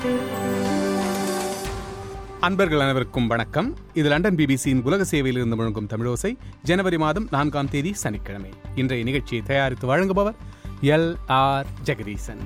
அன்பர்கள் அனைவருக்கும் வணக்கம் இது லண்டன் பிபிசியின் உலக சேவையில் இருந்து முழங்கும் தமிழோசை ஜனவரி மாதம் நான்காம் தேதி சனிக்கிழமை இன்றைய நிகழ்ச்சியை தயாரித்து வழங்குபவர் எல் ஆர் ஜெகதீசன்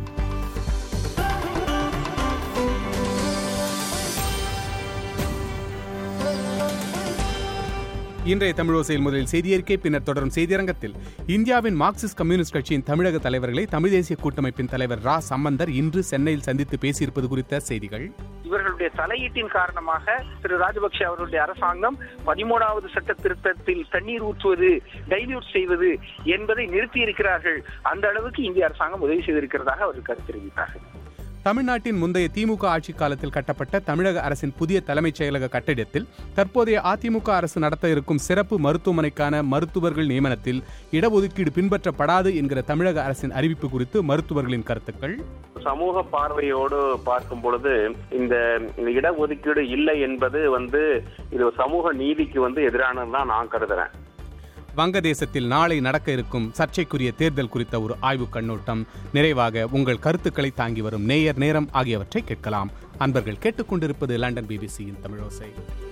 இன்றைய தமிழோசையில் முதலில் செய்தியறிக்கை பின்னர் தொடரும் செய்தியரங்கத்தில் இந்தியாவின் மார்க்சிஸ்ட் கம்யூனிஸ்ட் கட்சியின் தமிழக தலைவர்களை தமிழ் தேசிய கூட்டமைப்பின் தலைவர் ரா சம்பந்தர் இன்று சென்னையில் சந்தித்து பேசியிருப்பது குறித்த செய்திகள் இவர்களுடைய தலையீட்டின் காரணமாக திரு ராஜபக்ஷ அவர்களுடைய அரசாங்கம் பதிமூணாவது சட்ட திருத்தத்தில் தண்ணீர் ஊற்றுவது டைல்யூட் செய்வது என்பதை நிறுத்தி இருக்கிறார்கள் அந்த அளவுக்கு இந்திய அரசாங்கம் உதவி செய்திருக்கிறதாக அவர் கருத்து தெரிவித்தார்கள் தமிழ்நாட்டின் முந்தைய திமுக ஆட்சி காலத்தில் கட்டப்பட்ட தமிழக அரசின் புதிய தலைமைச் செயலக கட்டிடத்தில் தற்போதைய அதிமுக அரசு நடத்த இருக்கும் சிறப்பு மருத்துவமனைக்கான மருத்துவர்கள் நியமனத்தில் இடஒதுக்கீடு பின்பற்றப்படாது என்கிற தமிழக அரசின் அறிவிப்பு குறித்து மருத்துவர்களின் கருத்துக்கள் சமூக பார்வையோடு பார்க்கும் பொழுது இந்த இடஒதுக்கீடு இல்லை என்பது வந்து இது சமூக நீதிக்கு வந்து எதிரானதுதான் நான் கருதுறேன் வங்கதேசத்தில் நாளை நடக்க இருக்கும் சர்ச்சைக்குரிய தேர்தல் குறித்த ஒரு ஆய்வுக் கண்ணோட்டம் நிறைவாக உங்கள் கருத்துக்களை தாங்கி வரும் நேயர் நேரம் ஆகியவற்றை கேட்கலாம் அன்பர்கள் கேட்டுக்கொண்டிருப்பது லண்டன் பிபிசியின் தமிழோசை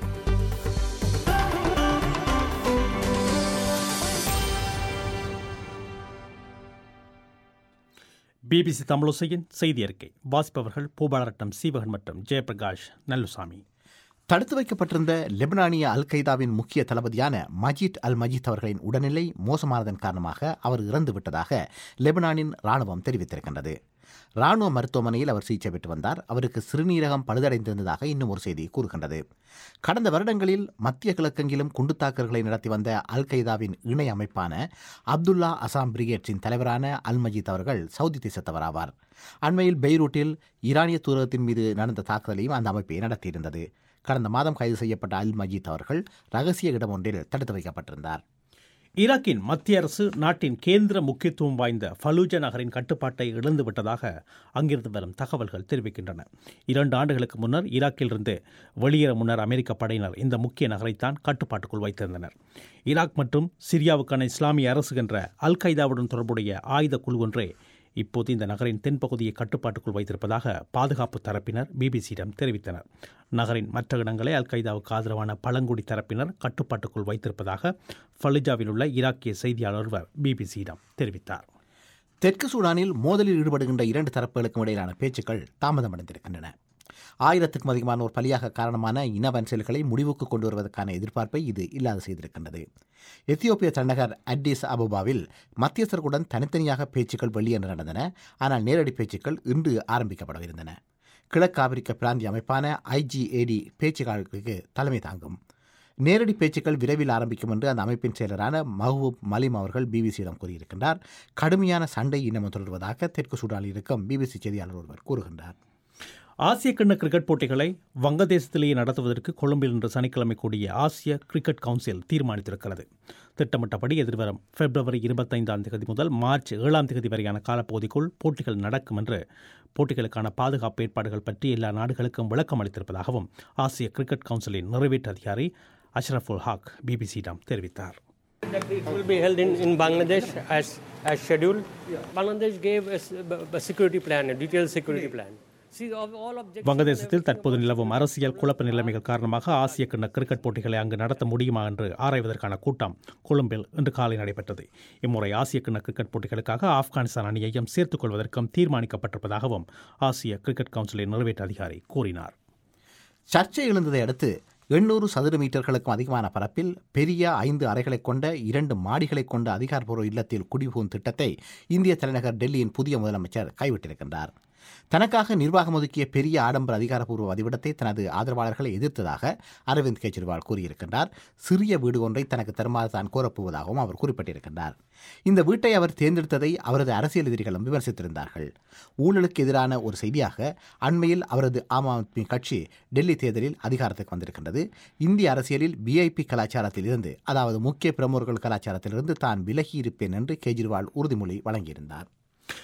பிபிசி தமிழோசையின் செய்தி அறிக்கை வாசிப்பவர்கள் பூபாலரட்டம் சீவகன் மற்றும் ஜெயபிரகாஷ் நல்லுசாமி தடுத்து வைக்கப்பட்டிருந்த லெபனானிய அல் கைதாவின் முக்கிய தளபதியான மஜித் அல் மஜித் அவர்களின் உடல்நிலை மோசமானதன் காரணமாக அவர் இறந்து விட்டதாக லெபனானின் ராணுவம் தெரிவித்திருக்கின்றது ராணுவ மருத்துவமனையில் அவர் சிகிச்சை பெற்று வந்தார் அவருக்கு சிறுநீரகம் பழுதடைந்திருந்ததாக இன்னும் ஒரு செய்தி கூறுகின்றது கடந்த வருடங்களில் மத்திய கிழக்கெங்கிலும் குண்டுத்தாக்கல்களை நடத்தி வந்த அல் கைதாவின் இணை அமைப்பான அப்துல்லா அசாம் பிரிகேட்ஸின் தலைவரான அல் மஜித் அவர்கள் சவுதி தேசத்தவராவார் அண்மையில் பெய்ரூட்டில் ஈரானிய தூரகத்தின் மீது நடந்த தாக்குதலையும் அந்த அமைப்பை நடத்தியிருந்தது கடந்த மாதம் கைது செய்யப்பட்ட அல் மஜீத் அவர்கள் ரகசிய இடம் ஒன்றில் தடுத்து வைக்கப்பட்டிருந்தார் ஈராக்கின் மத்திய அரசு நாட்டின் கேந்திர முக்கியத்துவம் வாய்ந்த ஃபலூஜா நகரின் கட்டுப்பாட்டை இழந்துவிட்டதாக அங்கிருந்து வரும் தகவல்கள் தெரிவிக்கின்றன இரண்டு ஆண்டுகளுக்கு முன்னர் ஈராக்கிலிருந்து வெளியேற முன்னர் அமெரிக்க படையினர் இந்த முக்கிய நகரைத்தான் கட்டுப்பாட்டுக்குள் வைத்திருந்தனர் ஈராக் மற்றும் சிரியாவுக்கான இஸ்லாமிய அரசு என்ற அல் கைதாவுடன் தொடர்புடைய ஆயுத குழு ஒன்றே இப்போது இந்த நகரின் தென்பகுதியை கட்டுப்பாட்டுக்குள் வைத்திருப்பதாக பாதுகாப்பு தரப்பினர் பிபிசியிடம் தெரிவித்தனர் நகரின் மற்ற இடங்களை அல் கைதாவுக்கு ஆதரவான பழங்குடி தரப்பினர் கட்டுப்பாட்டுக்குள் வைத்திருப்பதாக ஃபலிஜாவில் உள்ள ஈராக்கிய செய்தியாளர் ஒருவர் பிபிசியிடம் தெரிவித்தார் தெற்கு சூடானில் மோதலில் ஈடுபடுகின்ற இரண்டு தரப்புகளுக்கும் இடையிலான பேச்சுக்கள் தாமதமடைந்திருக்கின்றன ஆயிரத்துக்கும் அதிகமானோர் பலியாக காரணமான இனவன்சல்களை முடிவுக்கு கொண்டு வருவதற்கான எதிர்பார்ப்பை இது இல்லாது செய்திருக்கின்றது எத்தியோப்பிய தலைநகர் அட்டிஸ் அபுபாவில் மத்தியஸ்தர்களுடன் தனித்தனியாக பேச்சுக்கள் வெளியேறு நடந்தன ஆனால் நேரடி பேச்சுக்கள் இன்று ஆரம்பிக்கப்படவிருந்தன கிழக்கு ஆப்பிரிக்க பிராந்திய அமைப்பான ஐஜிஏடி பேச்சுக்களுக்கு தலைமை தாங்கும் நேரடி பேச்சுக்கள் விரைவில் ஆரம்பிக்கும் என்று அந்த அமைப்பின் செயலரான மஹூப் மலிம் அவர்கள் பிபிசியிடம் கூறியிருக்கின்றார் கடுமையான சண்டை இன்னமும் தொடர்வதாக தெற்கு சூடானில் இருக்கும் பிபிசி செய்தியாளர் ஒருவர் கூறுகின்றார் ஆசிய கிண்ண கிரிக்கெட் போட்டிகளை வங்கதேசத்திலேயே நடத்துவதற்கு கொழும்பில் இன்று சனிக்கிழமை கூடிய ஆசிய கிரிக்கெட் கவுன்சில் தீர்மானித்திருக்கிறது திட்டமிட்டபடி எதிர்வரும் பிப்ரவரி இருபத்தைந்தாம் தேதி முதல் மார்ச் ஏழாம் தேதி வரையான காலப்பகுதிக்குள் போட்டிகள் நடக்கும் என்று போட்டிகளுக்கான பாதுகாப்பு ஏற்பாடுகள் பற்றி எல்லா நாடுகளுக்கும் விளக்கம் அளித்திருப்பதாகவும் ஆசிய கிரிக்கெட் கவுன்சிலின் நிறைவேற்று அதிகாரி அஷ்ரஃபுல் ஹாக் பிபிசியிடம் தெரிவித்தார் that it will be held in, in Bangladesh as, as scheduled. Bangladesh gave a, s- a security plan, a detailed security plan. See, of all objectives. வங்கதேசத்தில் தற்போது நிலவும் அரசியல் குழப்ப நிலைமைகள் காரணமாக ஆசிய கிண்ண கிரிக்கெட் போட்டிகளை அங்கு நடத்த முடியுமா என்று ஆராய்வதற்கான கூட்டம் கொழும்பில் இன்று காலை நடைபெற்றது இம்முறை ஆசிய கிண்ண கிரிக்கெட் போட்டிகளுக்காக ஆப்கானிஸ்தான் அணியையும் சேர்த்துக் கொள்வதற்கும் தீர்மானிக்கப்பட்டிருப்பதாகவும் ஆசிய கிரிக்கெட் கவுன்சிலின் நிறைவேற்று அதிகாரி கூறினார் சர்ச்சை எழுந்ததை அடுத்து எண்ணூறு சதுர மீட்டர்களுக்கும் அதிகமான பரப்பில் பெரிய ஐந்து அறைகளைக் கொண்ட இரண்டு மாடிகளைக் கொண்ட அதிகாரப்பூர்வ இல்லத்தில் குடிபுகும் திட்டத்தை இந்திய தலைநகர் டெல்லியின் புதிய முதலமைச்சர் கைவிட்டிருக்கின்றார் தனக்காக நிர்வாகம் ஒதுக்கிய பெரிய ஆடம்பர அதிகாரப்பூர்வ வதிவிடத்தை தனது ஆதரவாளர்களை எதிர்த்ததாக அரவிந்த் கெஜ்ரிவால் கூறியிருக்கின்றார் சிறிய வீடு ஒன்றை தனக்கு தருமாறு தான் கோரப்போவதாகவும் அவர் குறிப்பிட்டிருக்கின்றார் இந்த வீட்டை அவர் தேர்ந்தெடுத்ததை அவரது அரசியல் எதிரிகளும் விமர்சித்திருந்தார்கள் ஊழலுக்கு எதிரான ஒரு செய்தியாக அண்மையில் அவரது ஆம் ஆத்மி கட்சி டெல்லி தேர்தலில் அதிகாரத்துக்கு வந்திருக்கின்றது இந்திய அரசியலில் விஐபி கலாச்சாரத்தில் இருந்து அதாவது முக்கிய பிரமுகர்கள் கலாச்சாரத்திலிருந்து தான் விலகி இருப்பேன் என்று கெஜ்ரிவால் உறுதிமொழி வழங்கியிருந்தார்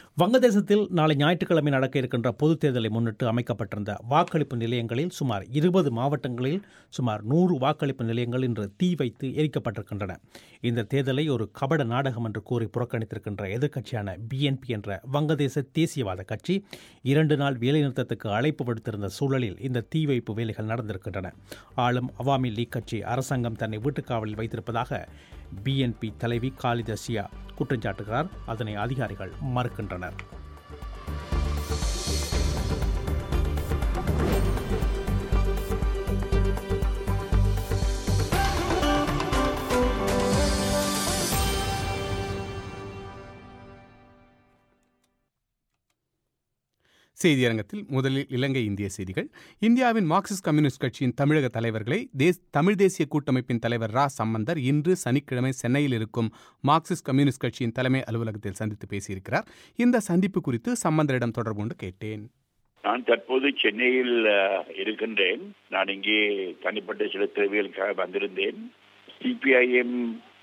வங்கதேசத்தில் நாளை ஞாயிற்றுக்கிழமை நடக்க இருக்கின்ற பொதுத் தேர்தலை முன்னிட்டு அமைக்கப்பட்டிருந்த வாக்களிப்பு நிலையங்களில் சுமார் இருபது மாவட்டங்களில் சுமார் நூறு வாக்களிப்பு நிலையங்கள் இன்று தீ வைத்து எரிக்கப்பட்டிருக்கின்றன இந்த தேர்தலை ஒரு கபட நாடகம் என்று கூறி புறக்கணித்திருக்கின்ற எதிர்க்கட்சியான பிஎன்பி என்ற வங்கதேச தேசியவாத கட்சி இரண்டு நாள் வேலைநிறுத்தத்துக்கு அழைப்பு விடுத்திருந்த சூழலில் இந்த தீ வைப்பு வேலைகள் நடந்திருக்கின்றன ஆளும் அவாமி லீக் கட்சி அரசாங்கம் தன்னை வீட்டுக்காவலில் வைத்திருப்பதாக பிஎன்பி தலைவி காலித சியா குற்றம் சாட்டுகிறார் அதனை அதிகாரிகள் மறுக்கின்றனர் செய்தியரங்கத்தில் முதலில் இலங்கை இந்திய செய்திகள் இந்தியாவின் மார்க்சிஸ்ட் கம்யூனிஸ்ட் கட்சியின் தமிழக தலைவர்களை தேஸ் தமிழ் தேசிய கூட்டமைப்பின் தலைவர் ரா சம்பந்தர் இன்று சனிக்கிழமை சென்னையில் இருக்கும் மார்க்சிஸ்ட் கம்யூனிஸ்ட் கட்சியின் தலைமை அலுவலகத்தில் சந்தித்து பேசியிருக்கிறார் இந்த சந்திப்பு குறித்து சம்பந்தரிடம் தொடர்பு கொண்டு கேட்டேன் நான் தற்போது சென்னையில் அஹ், இருக்கின்றேன் நான் இங்கே தனிப்பட்ட சில தேவைகளுக்காக வந்திருந்தேன் சிபிஐஎம்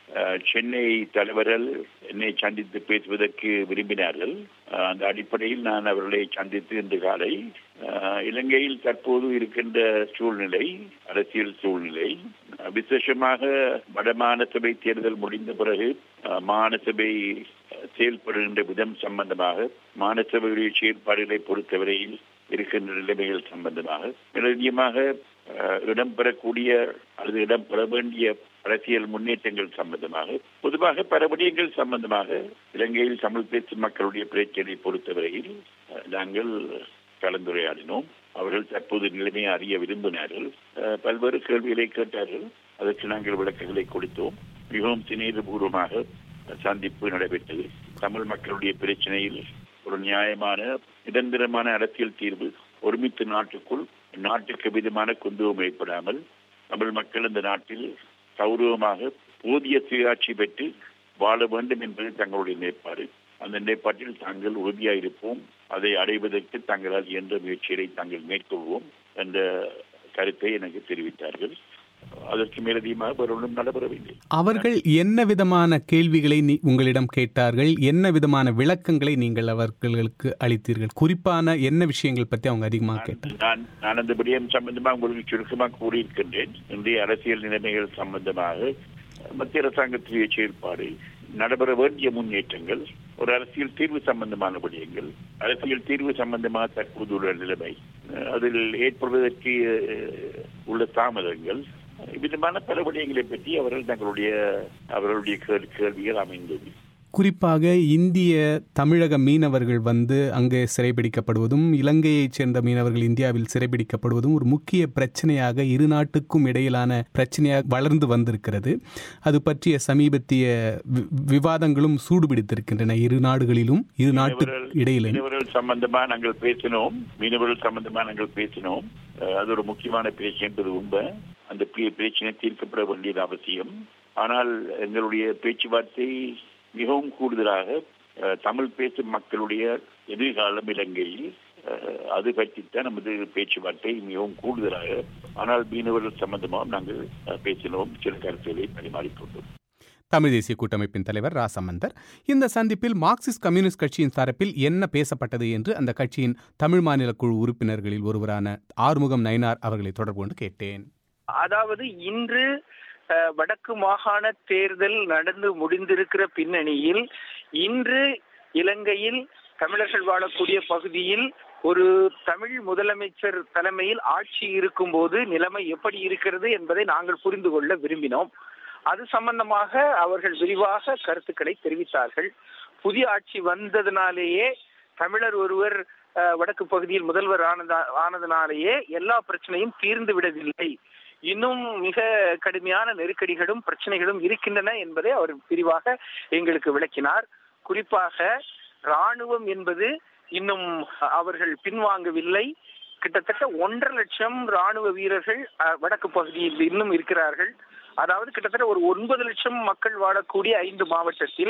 சென்னை தலைவர்கள் என்னை சந்தித்து பேசுவதற்கு விரும்பினார்கள் அஹ், அந்த அடிப்படையில் நான் அவர்களை சந்தித்து இன்று காலை அஹ், இலங்கையில் தற்போது இருக்கின்ற சூழ்நிலை அரசியல் சூழ்நிலை அஹ், விசேஷமாக வடமாகாண சபை தேர்தல் முடிந்த பிறகு அஹ், மாகாண சபை அஹ், செயல்படுகின்ற விதம் சம்பந்தமாக மாநசபையுடைய செயல்பாடுகளை பொறுத்தவரையில் இருக்கின்ற நிலைமைகள் சம்பந்தமாக நிச்சயமாக அஹ், இடம்பெறக்கூடிய அல்லது இடம்பெற வேண்டிய அரசியல் முன்னேற்றங்கள் சம்பந்தமாக பொதுவாக பல விடயங்கள் சம்பந்தமாக இலங்கையில் தமிழ் பேசும் மக்களுடைய பிரச்சனை பொறுத்தவரையில் அஹ், நாங்கள் கலந்துரையாடினோம் அவர்கள் தற்போது நிலைமையை அறிய விரும்பினார்கள் அஹ், பல்வேறு கேள்விகளை கேட்டார்கள் அதற்கு நாங்கள் விளக்கங்களை கொடுத்தோம் மிகவும் சிநேகபூர்வமாக சந்திப்பு நடைபெற்றது தமிழ் மக்களுடைய பிரச்சனையில் ஒரு நியாயமான நிரந்தரமான அரசியல் தீர்வு ஒருமித்த நாட்டுக்குள் நாட்டுக்கு விதமான குந்துவம் ஏற்படாமல் தமிழ் மக்கள் இந்த நாட்டில் கௌரவமாக போதிய சுயாட்சி பெற்று வாழ வேண்டும் என்பது தங்களுடைய நிலைப்பாடு அந்த நிலைப்பாட்டில் தாங்கள் உறுதியாயிருப்போம் அதை அடைவதற்கு தங்களால் இயன்ற முயற்சிகளை தாங்கள் மேற்கொள்வோம் என்ற கருத்தை எனக்கு தெரிவித்தார்கள் அதற்கு மேலதிகமாக வேறு ஒன்றும் நடைபெறவில்லை அவர்கள் என்ன விதமான கேள்விகளை நீ- உங்களிடம் கேட்டார்கள் என்ன விதமான விளக்கங்களை நீங்கள் அவர்களுக்கு அளித்தீர்கள் குறிப்பான என்ன விஷயங்கள் பற்றி அவங்க அதிகமாக கேட்டாங்க நான் நான் அந்த விடயம் சம்பந்தமாக உங்களுக்கு சுருக்கமாக கூறியிருக்கின்றேன் இன்றைய அரசியல் நிலைமைகள் சம்பந்தமாக மத்திய அரசாங்கத்துடைய செயல்பாடு நடைபெற வேண்டிய முன்னேற்றங்கள் ஒரு அரசியல் தீர்வு சம்பந்தமான விடயங்கள் அரசியல் தீர்வு சம்பந்தமாக தற்போது உள்ள நிலைமை அஹ், அதில் ஏற்படுவதற்கு அஹ், உள்ள தாமதங்கள் இவ்விதமான பல விடயங்களை பற்றி அவர்கள் தங்களுடைய அவர்களுடைய கேள்- கேள்விகள் அமைந்தது குறிப்பாக இந்திய தமிழக மீனவர்கள் வந்து அங்கே சிறைபிடிக்கப்படுவதும் இலங்கையைச் சேர்ந்த மீனவர்கள் இந்தியாவில் சிறைபிடிக்கப்படுவதும் ஒரு முக்கிய பிரச்சனையாக இரு நாட்டுக்கும் இடையிலான பிரச்சனையாக வளர்ந்து வந்திருக்கிறது அது பற்றிய சமீபத்திய வி- விவாதங்களும் சூடுபிடித்திருக்கின்றன இரு நாடுகளிலும் இரு நாட்டுக்கு மீனவர்கள் இடையிலும் மீனவர்கள் சம்பந்தமா நாங்கள் பேசினோம் மீனவர்கள் சம்பந்தமா நாங்கள் பேசினோம் அஹ், அது ஒரு முக்கியமான பிரச்சனை என்பது உண்மை அந்த பி- பிரச்சனை தீர்க்கப்பட வேண்டியது அவசியம் ஆனால் எங்களுடைய பேச்சுவார்த்தை மிகவும் கூடுதலாக அஹ், தமிழ் பேசும் மக்களுடைய எதிர்காலம் இலங்கையில் அஹ், அது பற்றித்தான் நமது பேச்சுவார்த்தை மிகவும் கூடுதலாக ஆனால் மீனவர்கள் சம்பந்தமாக நாங்கள் அஹ், பேசினோம் சில கருத்துக்களை பரிமாறிக்கொண்டோம் தமிழ் தேசிய கூட்டமைப்பின் தலைவர் ரா சம்பந்தர் இந்த சந்திப்பில் மார்க்சிஸ்ட் கம்யூனிஸ்ட் கட்சியின் தரப்பில் என்ன பேசப்பட்டது என்று அந்த கட்சியின் தமிழ் மாநில குழு உறுப்பினர்களில் ஒருவரான ஆறுமுகம் நயினார் அவர்களை தொடர்பு கொண்டு கேட்டேன் அதாவது இன்று அஹ், வடக்கு மாகாண தேர்தல் நடந்து முடிந்திருக்கிற பின்னணியில் இன்று இலங்கையில் தமிழர்கள் வாழக்கூடிய பகுதியில் ஒரு தமிழ் முதலமைச்சர் தலைமையில் ஆட்சி இருக்கும்போது நிலைமை எப்படி இருக்கிறது என்பதை நாங்கள் புரிந்து கொள்ள விரும்பினோம் அது சம்பந்தமாக அவர்கள் விரிவாக கருத்துக்களை தெரிவித்தார்கள் புதிய ஆட்சி வந்ததினாலேயே தமிழர் ஒருவர் அஹ், வடக்கு பகுதியில் முதல்வர் ஆனதா ஆனதினாலேயே எல்லா பிரச்சனையும் தீர்ந்து விடவில்லை இன்னும் மிக கடுமையான நெருக்கடிகளும் பிரச்சனைகளும் இருக்கின்றன என்பதை அவர் விரிவாக எங்களுக்கு விளக்கினார் குறிப்பாக ராணுவம் என்பது இன்னும் அவர்கள் பின்வாங்கவில்லை கிட்டத்தட்ட ஒன்றரை லட்சம் ராணுவ வீரர்கள் அஹ், வடக்கு பகுதியில் இன்னும் இருக்கிறார்கள் அதாவது கிட்டத்தட்ட ஒரு ஒன்பது லட்சம் மக்கள் வாழக்கூடிய ஐந்து மாவட்டத்தில்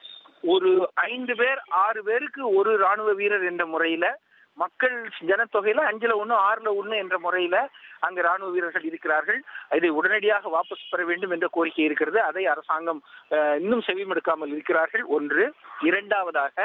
ஒரு ஐந்து பேர் ஆறு பேருக்கு ஒரு ராணுவ வீரர் என்ற முறையில மக்கள் ஜனத்தொகையில அஞ்சுல ஒண்ணு ஆறுல ஒண்ணு என்ற முறையில அங்க ராணுவ வீரர்கள் இருக்கிறார்கள் இதை உடனடியாக வாபஸ் பெற வேண்டும் என்ற கோரிக்கை இருக்கிறது அதை அரசாங்கம் அஹ், இன்னும் செவிமடுக்காமல் இருக்கிறார்கள் ஒன்று இரண்டாவதாக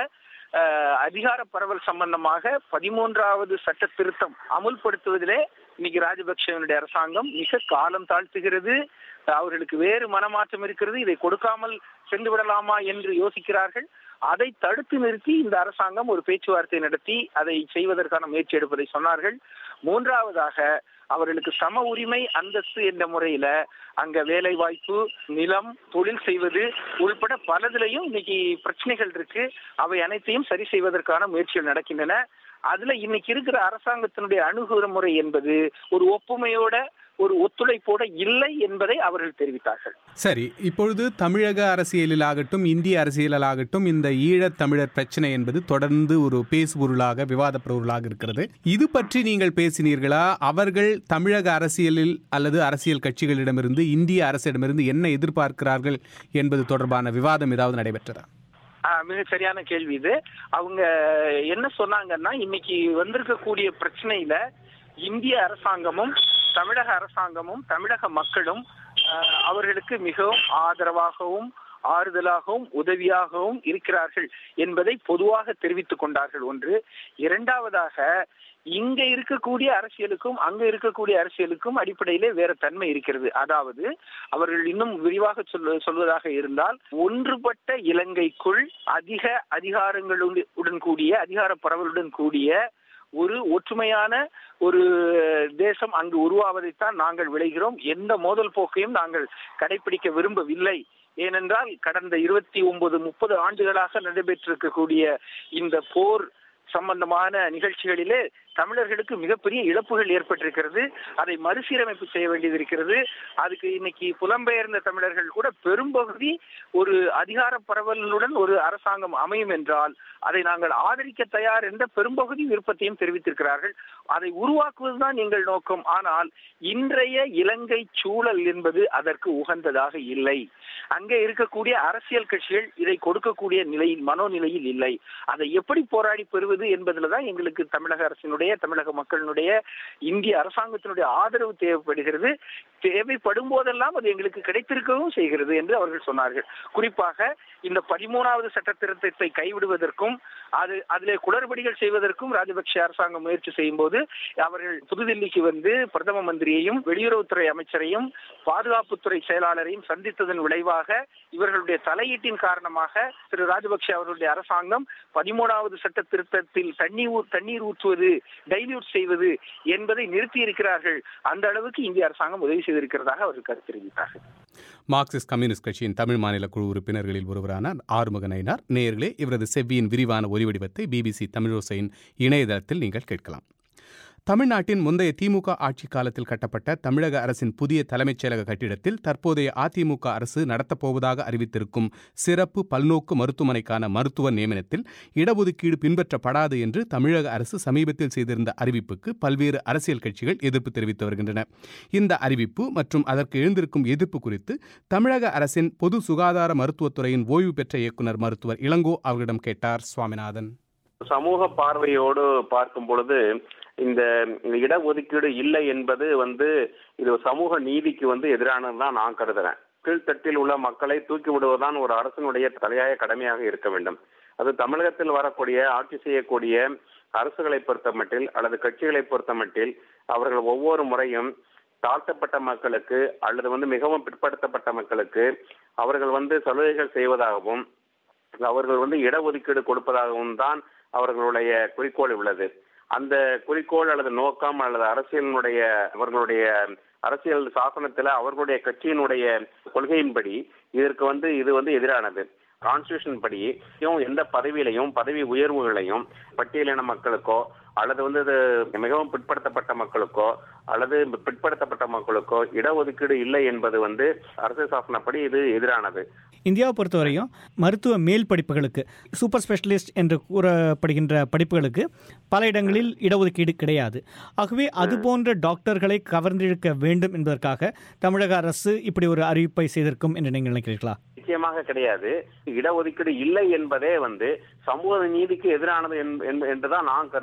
அஹ், அதிகார பரவல் சம்பந்தமாக பதிமூன்றாவது சட்ட திருத்தம் அமுல்படுத்துவதிலே இன்னைக்கு ராஜபக்சேவனுடைய அரசாங்கம் மிக காலம் தாழ்த்துகிறது அவர்களுக்கு வேறு மனமாற்றம் இருக்கிறது இதை கொடுக்காமல் சென்று விடலாமா என்று யோசிக்கிறார்கள் அதை தடுத்து நிறுத்தி இந்த அரசாங்கம் ஒரு பேச்சுவார்த்தை நடத்தி அதை செய்வதற்கான முயற்சி எடுப்பதை சொன்னார்கள் மூன்றாவதாக அவர்களுக்கு சம உரிமை அந்தஸ்து என்ற முறையில அங்க வேலை வாய்ப்பு நிலம் தொழில் செய்வது உள்பட பலதிலையும் இன்னைக்கு பிரச்சனைகள் இருக்கு அவை அனைத்தையும் சரி செய்வதற்கான முயற்சிகள் நடக்கின்றன அதுல இன்னைக்கு இருக்கிற அரசாங்கத்தினுடைய அணுகுமுறை என்பது ஒரு ஒப்புமையோட ஒரு ஒத்துழைப்போட இல்லை என்பதை அவர்கள் தெரிவித்தார்கள் சரி இப்பொழுது தமிழக அரசியலில் ஆகட்டும் இந்திய அரசியலில் ஆகட்டும் இந்த ஈழத் தமிழர் பிரச்சனை என்பது தொடர்ந்து ஒரு பேசுபொருளாக விவாத பொருளாக இருக்கிறது இது பற்றி நீங்கள் பேசினீர்களா அவர்கள் தமிழக அரசியலில் அல்லது அரசியல் கட்சிகளிடமிருந்து இந்திய அரசிடமிருந்து என்ன எதிர்பார்க்கிறார்கள் என்பது தொடர்பான விவாதம் ஏதாவது நடைபெற்றதா ஆஹ் மிக சரியான கேள்வி இது அவங்க என்ன சொன்னாங்கன்னா இன்னைக்கு வந்திருக்கக்கூடிய பிரச்சனையில இந்திய அரசாங்கமும் தமிழக அரசாங்கமும் தமிழக மக்களும் ஆஹ் அவர்களுக்கு மிகவும் ஆதரவாகவும் ஆறுதலாகவும் உதவியாகவும் இருக்கிறார்கள் என்பதை பொதுவாக தெரிவித்துக் கொண்டார்கள் ஒன்று இரண்டாவதாக இங்க இருக்கக்கூடிய அரசியலுக்கும் அங்க இருக்கக்கூடிய அரசியலுக்கும் அடிப்படையிலே வேற தன்மை இருக்கிறது அதாவது அவர்கள் இன்னும் விரிவாக சொல்ல சொல்வதாக இருந்தால் ஒன்றுபட்ட இலங்கைக்குள் அதிக அதிகாரங்களுடன் கூடிய அதிகார பரவலுடன் கூடிய ஒரு ஒற்றுமையான ஒரு தேசம் அங்கு உருவாவதைத்தான் நாங்கள் விளைகிறோம் எந்த மோதல் போக்கையும் நாங்கள் கடைபிடிக்க விரும்பவில்லை ஏனென்றால் கடந்த இருபத்தி ஒன்பது முப்பது ஆண்டுகளாக நடைபெற்றிருக்கக்கூடிய இந்த போர் சம்பந்தமான நிகழ்ச்சிகளிலே தமிழர்களுக்கு மிகப்பெரிய இழப்புகள் ஏற்பட்டிருக்கிறது அதை மறுசீரமைப்பு செய்ய வேண்டியது இருக்கிறது அதுக்கு இன்னைக்கு புலம்பெயர்ந்த தமிழர்கள் கூட பெரும்பகுதி ஒரு அதிகார பரவலுடன் ஒரு அரசாங்கம் அமையும் என்றால் அதை நாங்கள் ஆதரிக்க தயார் என்ற பெரும்பகுதி விருப்பத்தையும் தெரிவித்திருக்கிறார்கள் அதை உருவாக்குவதுதான் எங்கள் நோக்கம் ஆனால் இன்றைய இலங்கை சூழல் என்பது அதற்கு உகந்ததாக இல்லை அங்கே இருக்கக்கூடிய அரசியல் கட்சிகள் இதை கொடுக்கக்கூடிய நிலையில் மனோநிலையில் இல்லை அதை எப்படி போராடி பெறுவது என்பதுல தான் எங்களுக்கு தமிழக அரசினுடைய தமிழக மக்களினுடைய இந்திய அரசாங்கத்தினுடைய ஆதரவு தேவைப்படுகிறது தேவைப்படும் போதெல்லாம் அது எங்களுக்கு கிடைத்திருக்கவும் செய்கிறது என்று அவர்கள் சொன்னார்கள் குறிப்பாக இந்த பதிமூணாவது சட்ட திருத்தத்தை கைவிடுவதற்கும் அது அதிலே குளறுபடிகள் செய்வதற்கும் ராஜபக்ஷ அரசாங்கம் முயற்சி செய்யும் போது அவர்கள் புதுதில்லிக்கு வந்து பிரதம மந்திரியையும் வெளியுறவுத்துறை அமைச்சரையும் பாதுகாப்புத்துறை செயலாளரையும் சந்தித்ததன் விளைவாக இவர்களுடைய தலையீட்டின் காரணமாக திரு ராஜபக்ஷ அவர்களுடைய அரசாங்கம் பதிமூணாவது சட்ட திருத்தத்தில் தண்ணீர் ஊ- தண்ணீர் ஊற்றுவது டைல்யூட் செய்வது என்பதை நிறுத்தி இருக்கிறார்கள் அந்த அளவுக்கு இந்திய அரசாங்கம் உதவி செய்திருக்கிறதாக அவர்கள் கருத்து தெரிவித்தார்கள் மார்க்சிஸ்ட் கம்யூனிஸ்ட் கட்சியின் தமிழ் மாநில குழு உறுப்பினர்களில் ஒருவரான ஆறுமுக நயினார் நேயர்களே இவரது செவ்வியின் விரிவான ஒலிவடிவத்தை பிபிசி தமிழோசையின் இணையதளத்தில் நீங்கள் கேட்கலாம் தமிழ்நாட்டின் முந்தைய திமுக ஆட்சி காலத்தில் கட்டப்பட்ட தமிழக அரசின் புதிய தலைமைச் செயலக கட்டிடத்தில் தற்போதைய அதிமுக அரசு நடத்தப்போவதாக அறிவித்திருக்கும் சிறப்பு பல்நோக்கு மருத்துவமனைக்கான மருத்துவ நியமனத்தில் இடஒதுக்கீடு பின்பற்றப்படாது என்று தமிழக அரசு சமீபத்தில் செய்திருந்த அறிவிப்புக்கு பல்வேறு அரசியல் கட்சிகள் எதிர்ப்பு தெரிவித்து வருகின்றன இந்த அறிவிப்பு மற்றும் அதற்கு எழுந்திருக்கும் எதிர்ப்பு குறித்து தமிழக அரசின் பொது சுகாதார மருத்துவத்துறையின் ஓய்வு பெற்ற இயக்குனர் மருத்துவர் இளங்கோ அவர்களிடம் கேட்டார் சுவாமிநாதன் சமூக பார்வையோடு பார்க்கும் பொழுது இந்த இடஒதுக்கீடு இல்லை என்பது வந்து இது சமூக நீதிக்கு வந்து எதிரானது தான் நான் கருதுறேன் கீழ்த்தட்டில் உள்ள மக்களை தூக்கி விடுவதுதான் ஒரு அரசினுடைய தலையாய கடமையாக இருக்க வேண்டும் அது தமிழகத்தில் வரக்கூடிய ஆட்சி செய்யக்கூடிய அரசுகளை பொறுத்தமட்டில் அல்லது கட்சிகளை பொறுத்தமட்டில் அவர்கள் ஒவ்வொரு முறையும் தாழ்த்தப்பட்ட மக்களுக்கு அல்லது வந்து மிகவும் பிற்படுத்தப்பட்ட மக்களுக்கு அவர்கள் வந்து சலுகைகள் செய்வதாகவும் அவர்கள் வந்து இடஒதுக்கீடு கொடுப்பதாகவும் தான் அவர்களுடைய குறிக்கோள் உள்ளது அந்த குறிக்கோள் அல்லது நோக்கம் அல்லது அரசியலினுடைய அவர்களுடைய அரசியல் சாசனத்துல அவர்களுடைய கட்சியினுடைய கொள்கையின்படி இதற்கு வந்து இது வந்து எதிரானது கான்ஸ்டியூஷன் படி எந்த பதவியிலையும் பதவி உயர்வுகளையும் பட்டியலின மக்களுக்கோ அல்லது வந்து இது மிகவும் பிற்படுத்தப்பட்ட மக்களுக்கோ அல்லது பிற்படுத்தப்பட்ட மக்களுக்கோ இடஒதுக்கீடு இல்லை என்பது வந்து அரசியல் சாசனப்படி இது எதிரானது இந்தியாவை பொறுத்தவரையும் மருத்துவ மேல் படிப்புகளுக்கு சூப்பர் ஸ்பெஷலிஸ்ட் என்று கூறப்படுகின்ற படிப்புகளுக்கு பல இடங்களில் இடஒதுக்கீடு கிடையாது ஆகவே அது போன்ற டாக்டர்களை கவர்ந்திழுக்க வேண்டும் என்பதற்காக தமிழக அரசு இப்படி ஒரு அறிவிப்பை செய்திருக்கும் என்று நீங்கள் நினைக்கிறீர்களா நிச்சயமாக கிடையாது இடஒதுக்கீடு இல்லை என்பதே வந்து சமூக நீதிக்கு எதிரானது என்ப- என்ப- என்றுதான் நான் கருதுறேன்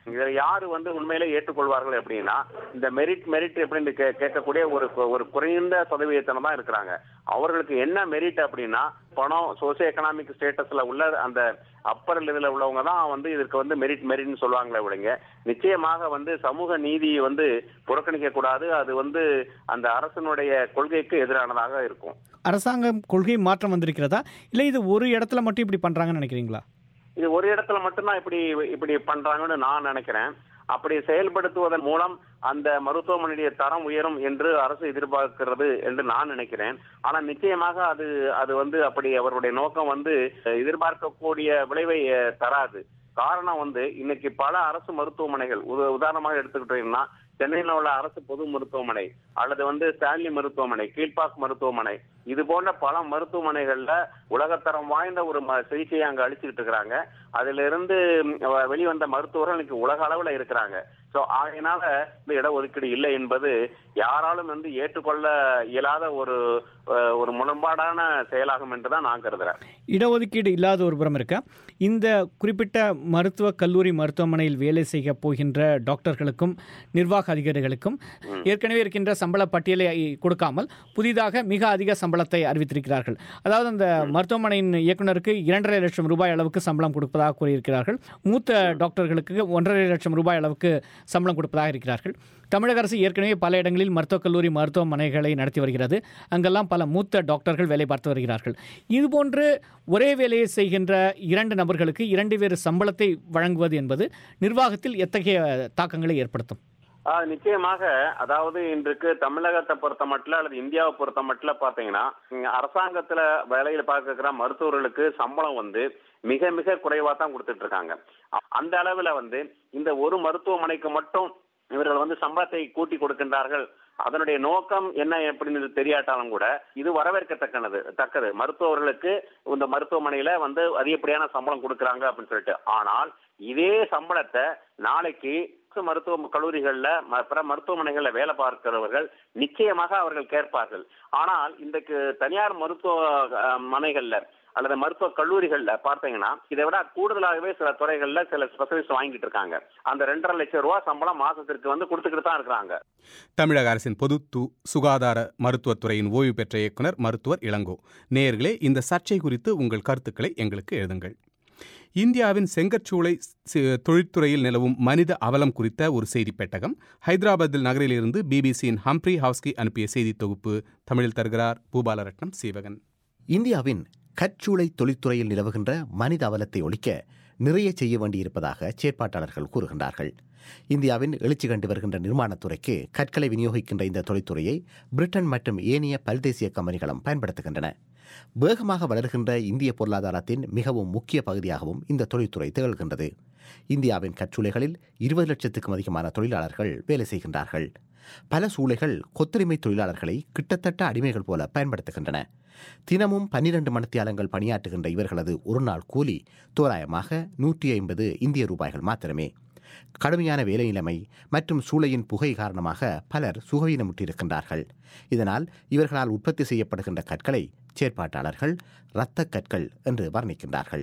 இதை யாரு வந்து உண்மையிலே ஏற்றுக்கொள்வார்கள் அப்படின்னா இந்த மெரிட் மெரிட் அப்படின்னு கே- கேட்கக்கூடிய ஒரு ஒரு குறைந்த சதவீதத்தினர் தான் இருக்கிறாங்க அவர்களுக்கு என்ன மெரிட் அப்படின்னா பணம் சோசியோ எக்கனாமிக் ஸ்டேட்டஸ்ல உள்ள அந்த அப்பர் லெவலில் உள்ளவங்க தான் வந்து இதற்கு வந்து மெரிட் மெரிட்னு சொல்லுவாங்களே விடுங்க நிச்சயமாக வந்து சமூக நீதியை வந்து புறக்கணிக்க கூடாது அது வந்து அந்த அரசனுடைய கொள்கைக்கு எதிரானதாக இருக்கும் அரசாங்கம் கொள்கை மாற்றம் வந்திருக்கிறதா இல்லை இது ஒரு இடத்துல மட்டும் இப்படி பண்றாங்கன்னு நினைக்கிறீங்களா இது ஒரு இடத்துல மட்டும்தான் இப்படி இப்படி பண்றாங்கன்னு நான் நினைக்கிறேன் அப்படி செயல்படுத்துவதன் மூலம் அந்த மருத்துவமனையுடைய தரம் உயரும் என்று அரசு எதிர்பார்க்கிறது என்று நான் நினைக்கிறேன் ஆனா நிச்சயமாக அது அது வந்து அப்படி அவருடைய நோக்கம் வந்து எதிர்பார்க்கக்கூடிய விளைவை அஹ், தராது காரணம் வந்து இன்னைக்கு பல அரசு மருத்துவமனைகள் உத- உதாரணமாக எடுத்துக்கிட்டீங்கன்னா சென்னையில் உள்ள அரசு பொது மருத்துவமனை அல்லது வந்து ஸ்டான்லி மருத்துவமனை கீழ்பாக் மருத்துவமனை இது போன்ற பல மருத்துவமனைகள்ல உலகத்தரம் வாய்ந்த ஒரு ம- சிகிச்சையை அங்க அளிச்சுக்கிட்டு இருக்கிறாங்க அதுல இருந்து ம், வ- வெளிவந்த மருத்துவர்கள் இன்னைக்கு உலக அளவுல இருக்கிறாங்க சோ ஆகையினால இந்த இடஒதுக்கீடு இல்லை என்பது யாராலும் வந்து ஏற்றுக்கொள்ள இயலாத ஒரு அஹ், ஒரு முரண்பாடான செயலாகும் என்றுதான் நான் கருதுறேன் இடஒதுக்கீடு இல்லாத ஒரு புறம் இருக்க இந்த குறிப்பிட்ட மருத்துவக் கல்லூரி மருத்துவமனையில் வேலை செய்ய போகின்ற டாக்டர்களுக்கும் நிர்வாக அதிகாரிகளுக்கும் ஏற்கனவே இருக்கின்ற சம்பள பட்டியலை கொடுக்காமல் புதிதாக மிக அதிக சம்பளத்தை அறிவித்திருக்கிறார்கள் அதாவது அந்த மருத்துவமனையின் இயக்குனருக்கு இரண்டரை லட்சம் ரூபாய் அளவுக்கு சம்பளம் கொடுப்பதாக கூறியிருக்கிறார்கள் மூத்த டாக்டர்களுக்கு ஒன்றரை லட்சம் ரூபாய் அளவுக்கு சம்பளம் கொடுப்பதாக இருக்கிறார்கள் தமிழக அரசு ஏற்கனவே பல இடங்களில் மருத்துவக் கல்லூரி மருத்துவமனைகளை நடத்தி வருகிறது அங்கெல்லாம் பல மூத்த டாக்டர்கள் வேலை பார்த்து வருகிறார்கள் இதுபோன்று ஒரே வேலையை செய்கின்ற இரண்டு நபர்களுக்கு இரண்டு வேறு சம்பளத்தை வழங்குவது என்பது நிர்வாகத்தில் எத்தகைய தாக்கங்களை ஏற்படுத்தும் ஆஹ் நிச்சயமாக அதாவது இன்றைக்கு தமிழகத்தை பொறுத்த மட்டும் அல்லது இந்தியாவை பொறுத்த மட்டும் பாத்தீங்கன்னா இங்க அரசாங்கத்துல வேலையில பார்க்கிற மருத்துவர்களுக்கு சம்பளம் வந்து மிக மிக குறைவா தான் கொடுத்துட்டு இருக்காங்க அ- அந்த அளவுல வந்து இந்த ஒரு மருத்துவமனைக்கு மட்டும் இவர்கள் வந்து சம்பளத்தை கூட்டி கொடுக்கின்றார்கள் அதனுடைய நோக்கம் என்ன அப்படின்னு தெரியாட்டாலும் கூட இது வரவேற்கத்தக்கனது தக்கது மருத்துவர்களுக்கு இந்த மருத்துவமனையில வந்து அதிகப்படியான சம்பளம் கொடுக்கறாங்க அப்படின்னு சொல்லிட்டு ஆனால் இதே சம்பளத்தை நாளைக்கு அரசு மருத்துவ கல்லூரிகள்ல ம- பிற மருத்துவமனைகள்ல வேலை பார்க்கிறவர்கள் நிச்சயமாக அவர்கள் கேட்பார்கள் ஆனால் இன்றைக்கு தனியார் மருத்துவ அஹ், மனைகள்ல அல்லது மருத்துவ கல்லூரிகள்ல பார்த்தீங்கன்னா இதை விட கூடுதலாகவே சில துறைகள்ல சில ஸ்பெஷலிஸ்ட் வாங்கிட்டு இருக்காங்க அந்த ரெண்டரை லட்சம் ரூபாய் சம்பளம் மாசத்திற்கு வந்து கொடுத்துக்கிட்டு தான் இருக்கிறாங்க தமிழக அரசின் பொது து சுகாதார மருத்துவத்துறையின் ஓய்வு பெற்ற இயக்குனர் மருத்துவர் இளங்கோ நேயர்களே இந்த சர்ச்சை குறித்து உங்கள் கருத்துக்களை எங்களுக்கு எழுதுங்கள் இந்தியாவின் செங்கற்சூளை சி- தொழில்துறையில் நிலவும் மனித அவலம் குறித்த ஒரு செய்தி பெட்டகம் ஹைதராபாத்தில் நகரிலிருந்து பிபிசியின் ஹம்ப்ரி ஹவுஸ்கி அனுப்பிய செய்தி தொகுப்பு தமிழில் தருகிறார் பூபாலரட்னம் சீவகன் இந்தியாவின் கற்சூளை தொழில்துறையில் நிலவுகின்ற மனித அவலத்தை ஒழிக்க நிறைய செய்ய வேண்டியிருப்பதாக செயற்பாட்டாளர்கள் கூறுகின்றார்கள் இந்தியாவின் எழுச்சி கண்டு வருகின்ற நிர்மாணத்துறைக்கு கற்களை விநியோகிக்கின்ற இந்த தொழில்துறையை பிரிட்டன் மற்றும் ஏனைய பல்தேசிய கம்பெனிகளும் பயன்படுத்துகின்றன வேகமாக வளர்கின்ற இந்திய பொருளாதாரத்தின் மிகவும் முக்கிய பகுதியாகவும் இந்த தொழில்துறை திகழ்கின்றது இந்தியாவின் கற்சூளைகளில் இருபது லட்சத்துக்கும் அதிகமான தொழிலாளர்கள் வேலை செய்கின்றார்கள் பல சூளைகள் கொத்தடிமை தொழிலாளர்களை கிட்டத்தட்ட அடிமைகள் போல பயன்படுத்துகின்றன தினமும் பன்னிரண்டு மணித்தியாலங்கள் பணியாற்றுகின்ற இவர்களது ஒரு நாள் கூலி தோராயமாக நூற்றி ஐம்பது இந்திய ரூபாய்கள் மாத்திரமே கடுமையான வேலை நிலைமை மற்றும் சூளையின் புகை காரணமாக பலர் சுகவீனமுற்றிருக்கின்றார்கள் இதனால் இவர்களால் உற்பத்தி செய்யப்படுகின்ற கற்களை செயற்பாட்டாளர்கள் இரத்த கற்கள் என்று வர்ணிக்கின்றார்கள்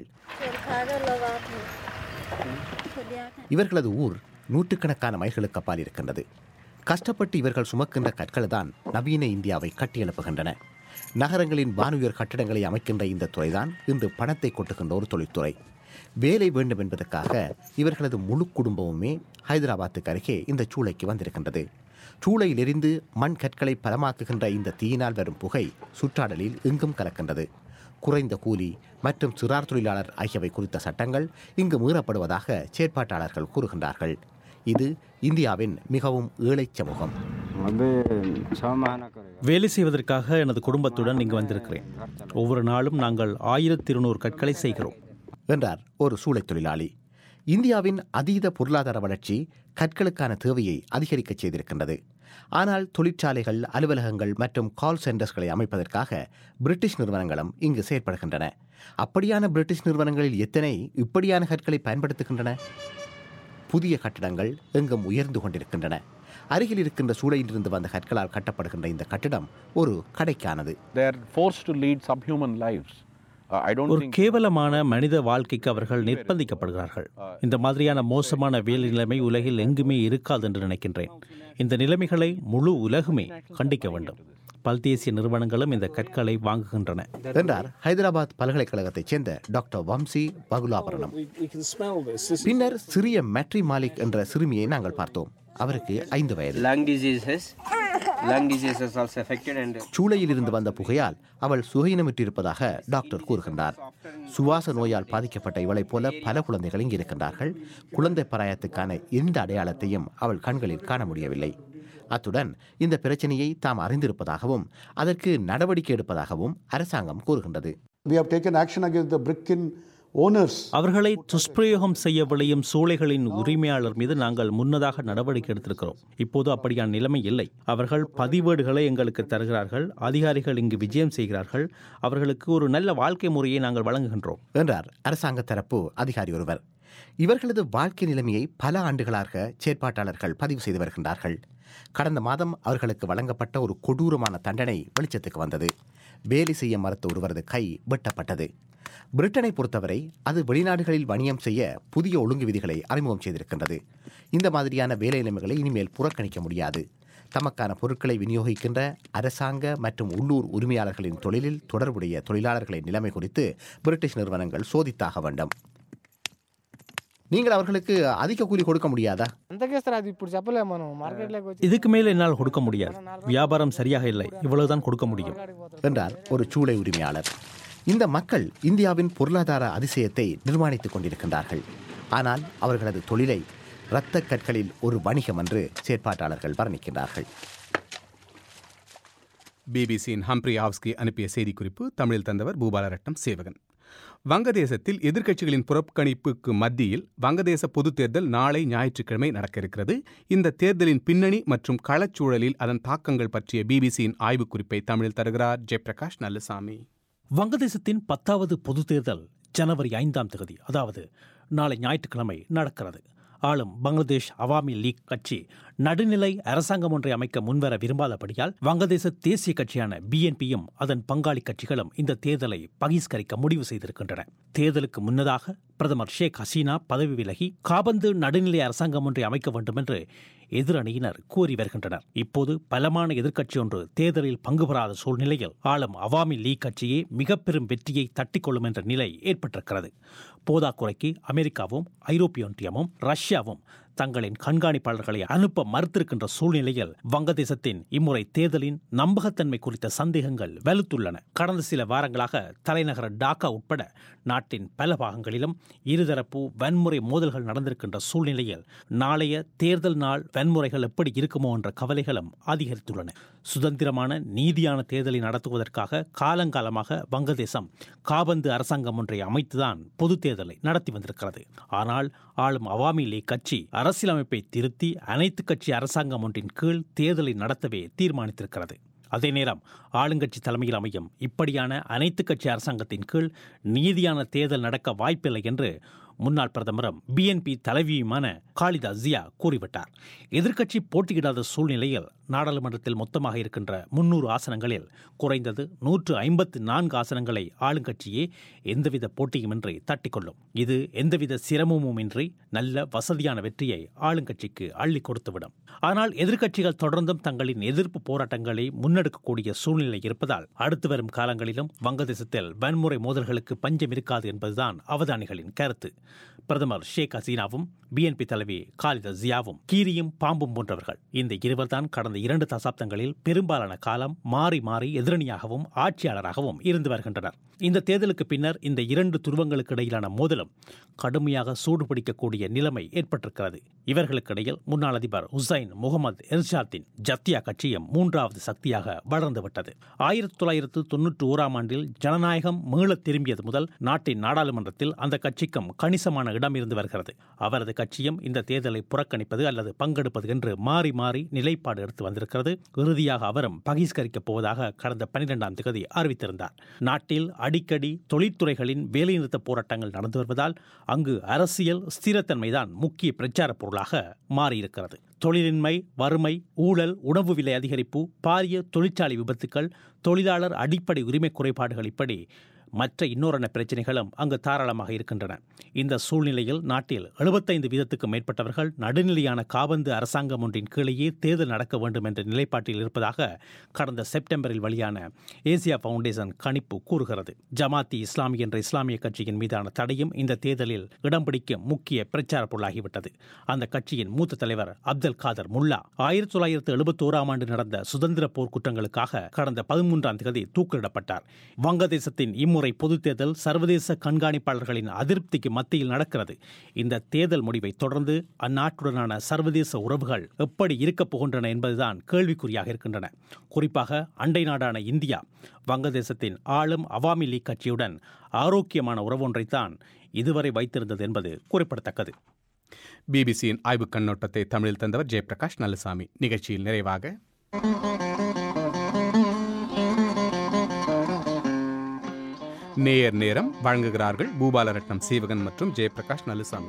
இவர்களது ஊர் நூற்றுக்கணக்கான மைல்களுக்கு அப்பால் இருக்கின்றது கஷ்டப்பட்டு இவர்கள் சுமக்கின்ற கற்கள் தான் நவீன இந்தியாவை கட்டியெழுப்புகின்றன நகரங்களின் வானுயர் கட்டடங்களை அமைக்கின்ற இந்த துறைதான் இன்று பணத்தை கொட்டுகின்ற ஒரு தொழில்துறை வேலை வேண்டும் என்பதற்காக இவர்களது முழு குடும்பமுமே ஹைதராபாத்துக்கு அருகே இந்த சூளைக்கு வந்திருக்கின்றது சூளையிலிருந்து மண் கற்களை பலமாக்குகின்ற இந்த தீயினால் வரும் புகை சுற்றாடலில் எங்கும் கலக்கின்றது குறைந்த கூலி மற்றும் சிறார் தொழிலாளர் ஆகியவை குறித்த சட்டங்கள் இங்கு மீறப்படுவதாக செயற்பாட்டாளர்கள் கூறுகின்றார்கள் இது இந்தியாவின் மிகவும் ஏழை சமூகம் வேலை செய்வதற்காக எனது குடும்பத்துடன் இங்கு வந்திருக்கிறேன் ஒவ்வொரு நாளும் நாங்கள் ஆயிரத்தி இருநூறு கற்களை செய்கிறோம் என்றார் ஒரு சூளைத் தொழிலாளி இந்தியாவின் அதீத பொருளாதார வளர்ச்சி கற்களுக்கான தேவையை அதிகரிக்கச் செய்திருக்கின்றது ஆனால் தொழிற்சாலைகள் அலுவலகங்கள் மற்றும் கால் சென்டர்ஸ்களை அமைப்பதற்காக பிரிட்டிஷ் நிறுவனங்களும் இங்கு செயற்படுகின்றன அப்படியான பிரிட்டிஷ் நிறுவனங்களில் எத்தனை இப்படியான கற்களை பயன்படுத்துகின்றன புதிய கட்டிடங்கள் எங்கும் உயர்ந்து கொண்டிருக்கின்றன அருகில் இருக்கின்ற சூளையிலிருந்து வந்த கற்களால் கட்டப்படுகின்ற இந்த கட்டிடம் ஒரு கடைக்கானது They are forced to lead subhuman lives. Uh, I don't ஒரு think கேவலமான மனித வாழ்க்கைக்கு அவர்கள் நிர்பந்திக்கப்படுகிறார்கள் இந்த மாதிரியான மோசமான வேலை நிலைமை உலகில் எங்குமே இருக்காது என்று நினைக்கின்றேன் இந்த நிலைமைகளை முழு உலகுமே கண்டிக்க வேண்டும் பல்தேசிய நிறுவனங்களும் இந்த கற்களை வாங்குகின்றன என்றார் ஹைதராபாத் பல்கலைக்கழகத்தைச் சேர்ந்த doctor Vamsi Bakulabharanam We, we can smell this. this is பின்னர் சிறிய மேட்ரி மாலிக் என்ற சிறுமியை நாங்கள் பார்த்தோம் அவருக்கு ஐந்து வயது lung diseases. Lung diseases also affected and சூளையில் இருந்து வந்த புகையால் அவள் சுகையினமிட்டிருப்பதாக டாக்டர் கூறுகின்றார் சுவாச நோயால் பாதிக்கப்பட்ட இவளைப் போல பல குழந்தைகள் இங்கு இருக்கின்றார்கள் குழந்தை பராயத்துக்கான எந்த அடையாளத்தையும் அவள் கண்களில் காண முடியவில்லை அத்துடன் இந்த பிரச்சனையை தாம் அறிந்திருப்பதாகவும் அதற்கு நடவடிக்கை எடுப்பதாகவும் அரசாங்கம் கூறுகின்றது We have taken action against the Brickin owners. அவர்களை துஷ்பிரயோகம் செய்ய விளையும் சூளைகளின் உரிமையாளர் மீது நாங்கள் முன்னதாக நடவடிக்கை எடுத்திருக்கிறோம் இப்போது அப்படியான நிலைமை இல்லை அவர்கள் பதிவேடுகளை எங்களுக்கு தருகிறார்கள் அதிகாரிகள் இங்கு விஜயம் செய்கிறார்கள் அவர்களுக்கு ஒரு நல்ல வாழ்க்கை முறையை நாங்கள் வழங்குகின்றோம் என்றார் அரசாங்க தரப்பு அதிகாரி ஒருவர் இவர்களது வாழ்க்கை நிலைமையை பல ஆண்டுகளாக செயற்பாட்டாளர்கள் பதிவு செய்து வருகின்றார்கள் கடந்த மாதம் அவர்களுக்கு வழங்கப்பட்ட ஒரு கொடூரமான தண்டனை வெளிச்சத்துக்கு வந்தது வேலை செய்ய மறுத்த ஒருவரது கை வெட்டப்பட்டது பிரிட்டனை பொறுத்தவரை அது வெளிநாடுகளில் வணிகம் செய்ய புதிய ஒழுங்கு விதிகளை அறிமுகம் செய்திருக்கின்றது இந்த மாதிரியான வேலை நிலைமைகளை இனிமேல் புறக்கணிக்க முடியாது தமக்கான பொருட்களை விநியோகிக்கின்ற அரசாங்க மற்றும் உள்ளூர் உரிமையாளர்களின் தொழிலில் தொடர்புடைய தொழிலாளர்களின் நிலைமை குறித்து பிரிட்டிஷ் நிறுவனங்கள் சோதித்தாக வேண்டும் நீங்கள் அவர்களுக்கு அதிக கூலி கொடுக்க முடியாதா అంతకేస్తారు అది ఇప్పుడు చెప్పలేము మనం మార్కెట్లోకి వచ్చి இதுக்கு மேல் என்னால் கொடுக்க முடியாது வியாபாரம் சரியாக இல்லை இவ்வளவுதான் கொடுக்க முடியும் என்றார் ஒரு சூளை உரிமையாளர் இந்த மக்கள் இந்தியாவின் பொருளாதார அதிசயத்தை நிர்மாணித்துக் கொண்டிருக்கின்றார்கள் ஆனால் அவர்களது தொழிலை இரத்த கற்களில் ஒரு வணிகம் என்று செயற்பாட்டாளர்கள் வர்ணிக்கின்றார்கள் பிபிசியின் ஹம்ப்ரி ஆவ்ஸ்கி அனுப்பிய செய்திக்குறிப்பு தமிழில் தந்தவர் பூபாலரட்னம் சேவகன் வங்கதேசத்தில் எதிர்க்கட்சிகளின் புறக்கணிப்புக்கு மத்தியில் வங்கதேச பொதுத் தேர்தல் நாளை ஞாயிற்றுக்கிழமை நடக்க இருக்கிறது இந்த தேர்தலின் பின்னணி மற்றும் களச்சூழலில் அதன் தாக்கங்கள் பற்றிய பிபிசியின் ஆய்வுக்குறிப்பை தமிழில் தருகிறார் ஜெயபிரகாஷ் நல்லசாமி வங்கதேசத்தின் பத்தாவது பொதுத் தேர்தல் ஜனவரி ஐந்தாம் தேதி அதாவது நாளை ஞாயிற்றுக்கிழமை நடக்கிறது ஆளும் பங்களாதேஷ் அவாமி லீக் கட்சி நடுநிலை அரசாங்கம் ஒன்றை அமைக்க முன்வர விரும்பாதபடியால் வங்கதேச தேசிய கட்சியான பிஎன்பியும் அதன் பங்காளி கட்சிகளும் இந்த தேர்தலை பகிஷ்கரிக்க முடிவு செய்திருக்கின்றன தேர்தலுக்கு முன்னதாக பிரதமர் ஷேக் ஹசீனா பதவி விலகி காபந்து நடுநிலை அரசாங்கம் ஒன்றை அமைக்க வேண்டும் என்று எதிரணியினர் கூறி வருகின்றனர் இப்போது பலமான எதிர்க்கட்சி ஒன்று தேர்தலில் பங்கு பெறாத சூழ்நிலையில் ஆளும் அவாமி லீக் கட்சியே மிக பெரும் வெற்றியை தட்டிக்கொள்ளும் என்ற நிலை ஏற்பட்டிருக்கிறது போதாக்குறைக்கு அமெரிக்காவும் ஐரோப்பிய ஒன்றியமும் ரஷ்யாவும் தங்களின் கண்காணிப்பாளர்களை அனுப்ப மறுத்திருக்கின்ற சூழ்நிலையில் வங்கதேசத்தின் இம்முறை தேர்தலின் நம்பகத்தன்மை குறித்த சந்தேகங்கள் வலுத்துள்ளன கடந்த சில வாரங்களாக தலைநகர டாக்கா உட்பட நாட்டின் பல பாகங்களிலும் இருதரப்பு வன்முறை மோதல்கள் நடந்திருக்கின்ற சூழ்நிலையில் நாளைய தேர்தல் நாள் வன்முறைகள் எப்படி இருக்குமோ என்ற கவலைகளும் அதிகரித்துள்ளன சுதந்திரமான நீதியான தேர்தலை நடத்துவதற்காக காலங்காலமாக வங்கதேசம் காபந்து அரசாங்கம் ஒன்றை அமைத்துதான் பொது தேர்தலை நடத்தி வந்திருக்கிறது ஆனால் ஆளும் அவாமி லீக் கட்சி அரசியலமைப்பை திருத்தி அனைத்து கட்சி அரசாங்கம் ஒன்றின் கீழ் தேர்தலை நடத்தவே தீர்மானித்திருக்கிறது அதே நேரம் ஆளுங்கட்சி தலைமையில் அமையும் இப்படியான அனைத்து கட்சி அரசாங்கத்தின் கீழ் நீதியான தேர்தல் நடக்க வாய்ப்பில்லை என்று முன்னாள் பிரதமரும் பிஎன்பி தலைவியுமான காலிதா ஜியா கூறிவிட்டார் எதிர்க்கட்சி போட்டியிடாத சூழ்நிலையில் நாடாளுமன்றத்தில் மொத்தமாக இருக்கின்ற முன்னூறு ஆசனங்களில் குறைந்தது நூற்று ஐம்பத்து நான்கு ஆசனங்களை ஆளுங்கட்சியே எந்தவித போட்டியுமின்றி தட்டிக்கொள்ளும் இது எந்தவித சிரமமுமின்றி நல்ல வசதியான வெற்றியை ஆளுங்கட்சிக்கு அள்ளி கொடுத்துவிடும் ஆனால் எதிர்க்கட்சிகள் தொடர்ந்தும் தங்களின் எதிர்ப்பு போராட்டங்களை முன்னெடுக்கக்கூடிய சூழ்நிலை இருப்பதால் அடுத்து வரும் காலங்களிலும் வங்கதேசத்தில் வன்முறை மோதல்களுக்கு பஞ்சம் இருக்காது என்பதுதான் அவதானிகளின் கருத்து பிரதமர் ஷேக் ஹசீனாவும் பிஎன்பி தலைவி காலிதா ஜியாவும் கீரியும் பாம்பும் போன்றவர்கள் இந்த இருவர்தான் கடந்த இரண்டு தசாப்தங்களில் பெரும்பாலான காலம் மாறி மாறி எதிரணியாகவும் ஆட்சியாளராகவும் இருந்து வருகின்றனர் இந்த தேர்தலுக்கு பின்னர் இந்த இரண்டு துருவங்களுக்கு இடையிலான மோதலும் கடுமையாக சூடுபிடிக்கக்கூடிய நிலைமை ஏற்பட்டிருக்கிறது இவர்களுக்கிடையில் முன்னாள் அதிபர் ஹுசைன் முகமது எர்ஷாத்தின் ஜத்தியா கட்சியும் மூன்றாவது சக்தியாக வளர்ந்துவிட்டது ஆயிரத்தி தொள்ளாயிரத்து தொன்னூற்றி ஓராம் ஆண்டில் ஜனநாயகம் மீளத் திரும்பியது முதல் நாட்டின் நாடாளுமன்றத்தில் அந்த கட்சிக்கும் கணிசமான இடம் இருந்து வருகிறது அவரது கட்சியும் இந்த தேர்தலை புறக்கணிப்பது அல்லது பங்கெடுப்பது என்று மாறி மாறி நிலைப்பாடு எடுத்து வந்திருக்கிறது இறுதியாக அவரும் பகிஷ்கரிக்கப் போவதாக கடந்த பனிரெண்டாம் தேதி அறிவித்திருந்தார் நாட்டில் அடிக்கடி தொழிற்துறைகளின் வேலைநிறுத்த போராட்டங்கள் நடந்து வருவதால் அங்கு அரசியல் ஸ்திரத்தன்மைதான் முக்கிய பிரச்சார பொருளாக மாறியிருக்கிறது தொழிலின்மை வறுமை ஊழல் உணவு விலை அதிகரிப்பு பாரிய தொழிற்சாலை விபத்துக்கள் தொழிலாளர் அடிப்படை உரிமை குறைபாடுகள் இப்படி மற்ற இன்னொரு பிரச்சனைகளும் அங்கு தாராளமாக இருக்கின்றன இந்த சூழ்நிலையில் நாட்டில் எழுபத்தைந்து வீதத்துக்கும் மேற்பட்டவர்கள் நடுநிலையான காபந்து அரசாங்கம் ஒன்றின் கீழேயே தேர்தல் நடக்க வேண்டும் என்ற நிலைப்பாட்டில் இருப்பதாக கடந்த செப்டம்பரில் வெளியான ஏசியா ஃபவுண்டேஷன் கணிப்பு கூறுகிறது ஜமாத்தி இஸ்லாமி என்ற இஸ்லாமிய கட்சியின் மீதான தடையும் இந்த தேர்தலில் இடம் பிடிக்கும் முக்கிய பிரச்சார பொருளாகிவிட்டது அந்த கட்சியின் மூத்த தலைவர் அப்துல் காதர் முல்லா ஆயிரத்தி தொள்ளாயிரத்து எழுபத்தோராம் ஆண்டு நடந்த சுதந்திர போர் குற்றங்களுக்காக கடந்த பதிமூன்றாம் தேதி தூக்கிலிடப்பட்டார் வங்கதேசத்தின் இம்முறை பொதுத் தேர்தல் சர்வதேச கண்காணிப்பாளர்களின் அதிருப்திக்கு மத்தியில் நடக்கிறது இந்த தேர்தல் முடிவை தொடர்ந்து அந்நாட்டுடனான சர்வதேச உறவுகள் எப்படி இருக்கப் போகின்றன என்பதுதான் கேள்விக்குறியாக இருக்கின்றன குறிப்பாக அண்டை நாடான இந்தியா வங்கதேசத்தின் ஆளும் அவாமி லீக் கட்சியுடன் ஆரோக்கியமான உறவொன்றைத்தான் இதுவரை வைத்திருந்தது என்பது குறிப்பிடத்தக்கது பிபிசியின் ஆய்வுக் கண்ணோட்டத்தை தமிழில் தந்தவர் ஜெயபிரகாஷ் நல்லசாமி நிகழ்ச்சியில் நிறைவாக நேயர் நேரம் வழங்குகிறார்கள் பூபாலரட்னம் சீவகன் மற்றும் ஜெயபிரகாஷ் நல்லசாமி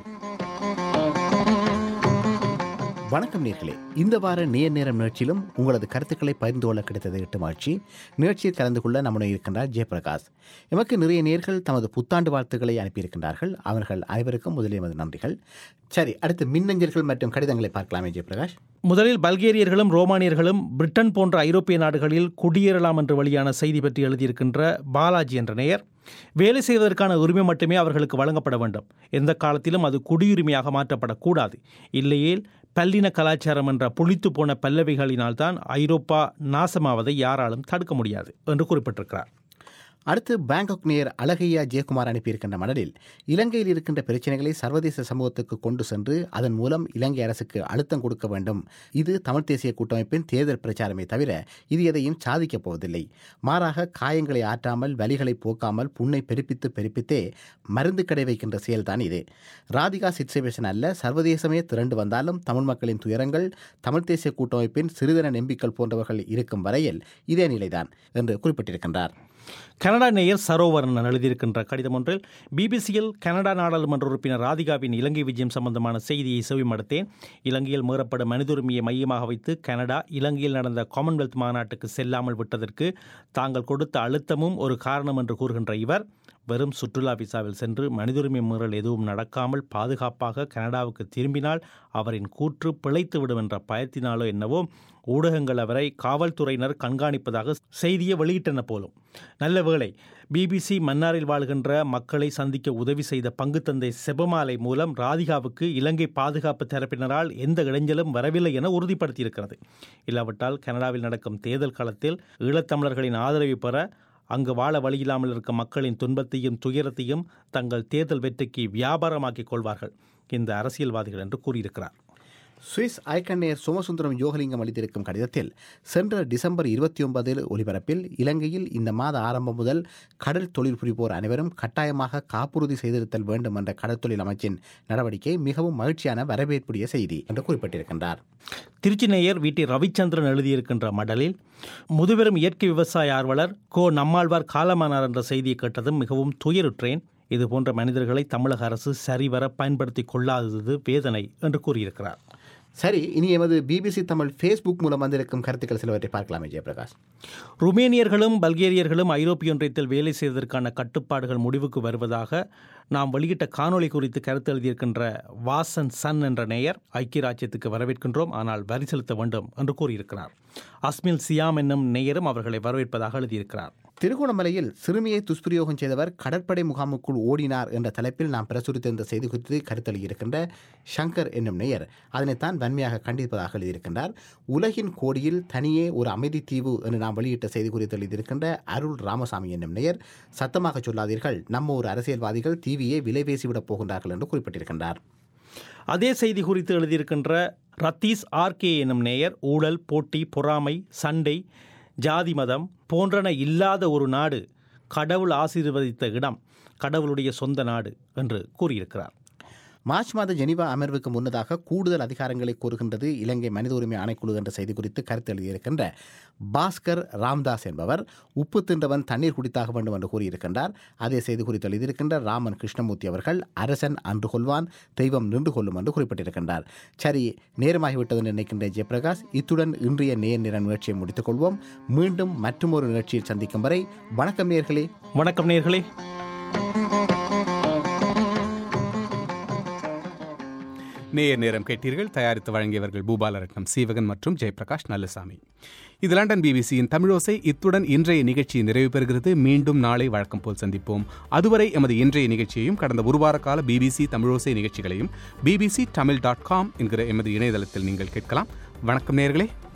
வணக்கம் நேர்களே இந்த வார நேர் நேரம் நிகழ்ச்சியிலும் உங்களது கருத்துக்களை பகிர்ந்து கொள்ள கிடைத்தது எட்டு மகிழ்ச்சி நிகழ்ச்சியில் கலந்து கொள்ள நம்முடைய இருக்கின்றார் ஜெயபிரகாஷ் எமக்கு நிறைய நேர்கள் தமது புத்தாண்டு வாழ்த்துக்களை அனுப்பியிருக்கின்றார்கள் அவர்கள் அனைவருக்கும் முதலில் எமது நன்றிகள் சரி அடுத்து மின்னஞ்சல்கள் மற்றும் கடிதங்களை பார்க்கலாமே ஜெயபிரகாஷ் முதலில் பல்கேரியர்களும் ரோமானியர்களும் பிரிட்டன் போன்ற ஐரோப்பிய நாடுகளில் குடியேறலாம் என்று வெளியான செய்தி பற்றி எழுதியிருக்கின்ற பாலாஜி என்ற நேயர் வேலை செய்வதற்கான உரிமை மட்டுமே அவர்களுக்கு வழங்கப்பட வேண்டும் எந்த காலத்திலும் அது குடியுரிமையாக மாற்றப்படக்கூடாது இல்லையேல் பல்லின கலாச்சாரம் என்ற புளித்து போன பல்லவிகளினால்தான் ஐரோப்பா நாசமாவதை யாராலும் தடுக்க முடியாது என்று குறிப்பிட்டிருக்கிறார் அடுத்து பேங்காக் நேர் அழகையா ஜெயக்குமார் அனுப்பியிருக்கின்ற மடலில் இலங்கையில் இருக்கின்ற பிரச்சனைகளை சர்வதேச சமூகத்துக்கு கொண்டு சென்று அதன் மூலம் இலங்கை அரசுக்கு அழுத்தம் கொடுக்க வேண்டும் இது தமிழ் தேசிய கூட்டமைப்பின் தேர்தல் பிரச்சாரமே தவிர இது எதையும் சாதிக்கப் போவதில்லை மாறாக காயங்களை ஆற்றாமல் வலிகளை போக்காமல் புண்ணை பெருப்பித்து பெருப்பித்தே மருந்து கடை வைக்கின்ற செயல்தான் இது ராதிகா சிட்சேவேஷன் அல்ல சர்வதேசமே திரண்டு வந்தாலும் தமிழ் மக்களின் துயரங்கள் தமிழ் தேசிய கூட்டமைப்பின் சிறிதன நம்பிக்கை போன்றவர்கள் இருக்கும் வரையில் இதே நிலைதான் என்று குறிப்பிட்டிருக்கின்றார் கனடா நேயர் சரோவரன் எழுதியிருக்கின்ற கடிதம் ஒன்றில் பிபிசியில் கனடா நாடாளுமன்ற உறுப்பினர் ராதிகாவின் இலங்கை விஜயம் சம்பந்தமான செய்தியை செவிமடுத்தேன் இலங்கையில் மீறப்படும் மனித உரிமையை மையமாக வைத்து கனடா இலங்கையில் நடந்த காமன்வெல்த் மாநாட்டுக்கு செல்லாமல் விட்டதற்கு தாங்கள் கொடுத்த அழுத்தமும் ஒரு காரணம் என்று கூறுகின்ற இவர் வெறும் சுற்றுலா விசாவில் சென்று மனிதுரிமை மீறல் எதுவும் நடக்காமல் பாதுகாப்பாக கனடாவுக்கு திரும்பினால் அவரின் கூற்று பிழைத்துவிடும் என்ற பயத்தினாலோ என்னவோ ஊடகங்கள் அவரை காவல்துறையினர் கண்காணிப்பதாக செய்தியை வெளியிட்டன போலும் நல்ல வேளை பிபிசி மன்னாரில் வாழ்கின்ற மக்களை சந்திக்க உதவி செய்த பங்குத்தந்தை செபமாலை மூலம் ராதிகாவுக்கு இலங்கை பாதுகாப்பு தரப்பினரால் எந்த இடைஞ்சலும் வரவில்லை என உறுதிப்படுத்தியிருக்கிறது இல்லாவிட்டால் கனடாவில் நடக்கும் தேர்தல் காலத்தில் ஈழத்தமிழர்களின் ஆதரவை பெற அங்கு வாழ வழியில்லாமல் இருக்கும் மக்களின் துன்பத்தையும் துயரத்தையும் தங்கள் தேர்தல் வெற்றிக்கு வியாபாரமாக்கிக் கொள்வார்கள் இந்த அரசியல்வாதிகள் என்று கூறியிருக்கிறார் சுவிஸ் ஐக்கண்ணேர் சோமசுந்தரம் யோகலிங்கம் அளித்திருக்கும் கடிதத்தில் சென்ற டிசம்பர் இருபத்தி ஒன்பதில் ஒலிபரப்பில் இலங்கையில் இந்த மாத ஆரம்பம் முதல் கடல் தொழில் புரிவோர் அனைவரும் கட்டாயமாக காப்புறுதி செய்திருத்தல் வேண்டும் என்ற கடல் தொழில் அமைச்சின் நடவடிக்கை மிகவும் மகிழ்ச்சியான வரவேற்புடைய செய்தி என்று குறிப்பிட்டிருக்கின்றார் திருச்சி நேயர் வீட்டி ரவிச்சந்திரன் எழுதியிருக்கின்ற மடலில் முதுபெரும் இயற்கை விவசாய ஆர்வலர் கோ நம்மாழ்வார் காலமானார் என்ற செய்தியை கேட்டதும் மிகவும் துயருற்றேன் இது போன்ற மனிதர்களை தமிழக அரசு சரிவர பயன்படுத்தி கொள்ளாதது வேதனை என்று கூறியிருக்கிறார் சரி இனி எமது பிபிசி தமிழ் ஃபேஸ்புக் மூலம் வந்திருக்கும் கருத்துக்கள் சிலவற்றை பார்க்கலாமே ஜெயபிரகாஷ் ருமேனியர்களும் பல்கேரியர்களும் ஐரோப்பிய ஒன்றியத்தில் வேலை செய்வதற்கான கட்டுப்பாடுகள் முடிவுக்கு வருவதாக நாம் வெளியிட்ட காணொளி குறித்து கருத்து எழுதியிருக்கின்ற வாசன் சன் என்ற நேயர் ஐக்கிய ராஜ்யத்துக்கு வரவேற்கின்றோம் ஆனால் வரி செலுத்த வேண்டும் என்று கூறியிருக்கிறார் அஸ்மில் சியாம் என்னும் நேயரும் அவர்களை வரவேற்பதாக எழுதியிருக்கிறார் திருகோணமலையில் சிறுமியை துஷ்பிரயோகம் செய்தவர் கடற்படை முகாமுக்குள் ஓடினார் என்ற தலைப்பில் நாம் பிரசுரித்திருந்த செய்தி குறித்து கருத்தளியிருக்கின்ற ஷங்கர் என்னும் நேயர் அதனைத்தான் வன்மையாக கண்டிப்பதாக எழுதியிருக்கின்றார் உலகின் கோடியில் தனியே ஒரு அமைதி தீவு என்று நாம் வெளியிட்ட செய்தி குறித்து எழுதியிருக்கின்ற அருள் ராமசாமி என்னும் நேயர் சத்தமாக சொல்லாதீர்கள் நம்ம ஒரு அரசியல்வாதிகள் தீவியை விலை பேசிவிடப் போகின்றார்கள் என்று குறிப்பிட்டிருக்கின்றார் அதே செய்தி குறித்து எழுதியிருக்கின்ற ரத்தீஸ் ஆர்கே என்னும் நேயர் ஊழல் போட்டி பொறாமை சண்டை ஜாதி மதம் போன்றன இல்லாத ஒரு நாடு கடவுள் ஆசீர்வதித்த இடம் கடவுளுடைய சொந்த நாடு என்று கூறியிருக்கிறார் மார்ச் மாத ஜெனீவா அமர்வுக்கு முன்னதாக கூடுதல் அதிகாரங்களை கோருகின்றது இலங்கை மனித உரிமை ஆணைக்குழு என்ற செய்தி குறித்து கருத்து எழுதியிருக்கின்ற பாஸ்கர் ராம்தாஸ் என்பவர் உப்பு தின்றவன் தண்ணீர் குடித்தாக வேண்டும் என்று கூறியிருக்கின்றார் அதே செய்தி குறித்து எழுதியிருக்கின்ற ராமன் கிருஷ்ணமூர்த்தி அவர்கள் அரசன் அன்று கொள்வான் தெய்வம் நின்று கொள்ளும் என்று குறிப்பிட்டிருக்கின்றார் சரி நேரமாகிவிட்டது என்று நினைக்கின்ற ஜெயபிரகாஷ் இத்துடன் இன்றைய நேர் நிற நிகழ்ச்சியை முடித்துக் கொள்வோம் மீண்டும் மற்றொரு நிகழ்ச்சியில் சந்திக்கும் வரை வணக்கம் நேர்களே வணக்கம் நேர்களே நேயர் நேரம் கேட்டீர்கள் தயாரித்து வழங்கியவர்கள் பூபாலரட்னம் சீவகன் மற்றும் ஜெயபிரகாஷ் நல்லசாமி இது லண்டன் பிபிசியின் தமிழோசை இத்துடன் இன்றைய நிகழ்ச்சி நிறைவு பெறுகிறது மீண்டும் நாளை வழக்கம் போல் சந்திப்போம் அதுவரை எமது இன்றைய நிகழ்ச்சியையும் கடந்த ஒரு வார கால பிபிசி தமிழோசை நிகழ்ச்சிகளையும் பிபிசி தமிழ் டாட் காம் என்கிற எமது இணையதளத்தில் நீங்கள் கேட்கலாம் வணக்கம் நேர்களே